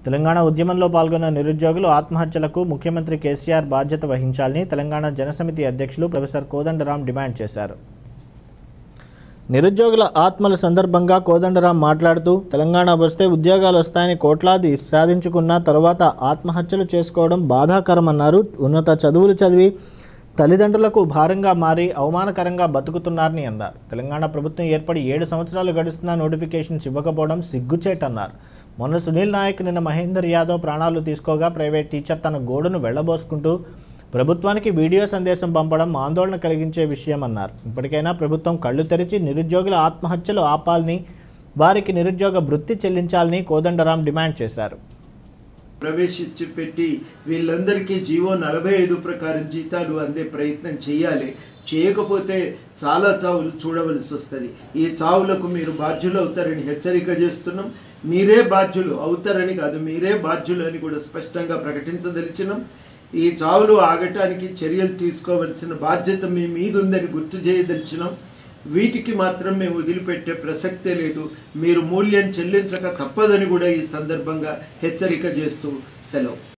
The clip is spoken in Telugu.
తెలంగాణ ఉద్యమంలో పాల్గొన్న నిరుద్యోగులు ఆత్మహత్యలకు ముఖ్యమంత్రి కేసీఆర్ బాధ్యత వహించాలని తెలంగాణ జనసమితి అధ్యక్షులు ప్రొఫెసర్ కోదండరాం డిమాండ్ చేశారు నిరుద్యోగుల ఆత్మల సందర్భంగా కోదండరాం మాట్లాడుతూ తెలంగాణ వస్తే ఉద్యోగాలు వస్తాయని కోట్లాది సాధించుకున్న తర్వాత ఆత్మహత్యలు చేసుకోవడం బాధాకరమన్నారు ఉన్నత చదువులు చదివి తల్లిదండ్రులకు భారంగా మారి అవమానకరంగా బతుకుతున్నారని అన్నారు తెలంగాణ ప్రభుత్వం ఏర్పడి ఏడు సంవత్సరాలు గడుస్తున్న నోటిఫికేషన్స్ ఇవ్వకపోవడం సిగ్గుచేటన్నారు మొన్న సునీల్ నాయక్ నిన్న మహేందర్ యాదవ్ ప్రాణాలు తీసుకోగా ప్రైవేట్ టీచర్ తన గోడును వెళ్లబోసుకుంటూ ప్రభుత్వానికి వీడియో సందేశం పంపడం ఆందోళన కలిగించే విషయం అన్నారు ఇప్పటికైనా ప్రభుత్వం కళ్ళు తెరిచి నిరుద్యోగుల ఆత్మహత్యలు ఆపాలని వారికి నిరుద్యోగ భృతి చెల్లించాలని కోదండరాం డిమాండ్ చేశారు ప్రవేశించి పెట్టి వీళ్ళందరికీ జీవో నలభై ఐదు ప్రకారం జీతాలు అందే ప్రయత్నం చేయాలి చేయకపోతే చాలా చావులు చూడవలసి వస్తుంది ఈ చావులకు మీరు బాధ్యులు అవుతారని హెచ్చరిక చేస్తున్నాం మీరే బాధ్యులు అవుతారని కాదు మీరే బాధ్యులు అని కూడా స్పష్టంగా ప్రకటించదలిచినాం ఈ చావులు ఆగటానికి చర్యలు తీసుకోవలసిన బాధ్యత మీ మీద ఉందని గుర్తు చేయదలిచినాం వీటికి మాత్రం మేము వదిలిపెట్టే ప్రసక్తే లేదు మీరు మూల్యం చెల్లించక తప్పదని కూడా ఈ సందర్భంగా హెచ్చరిక చేస్తూ సెలవు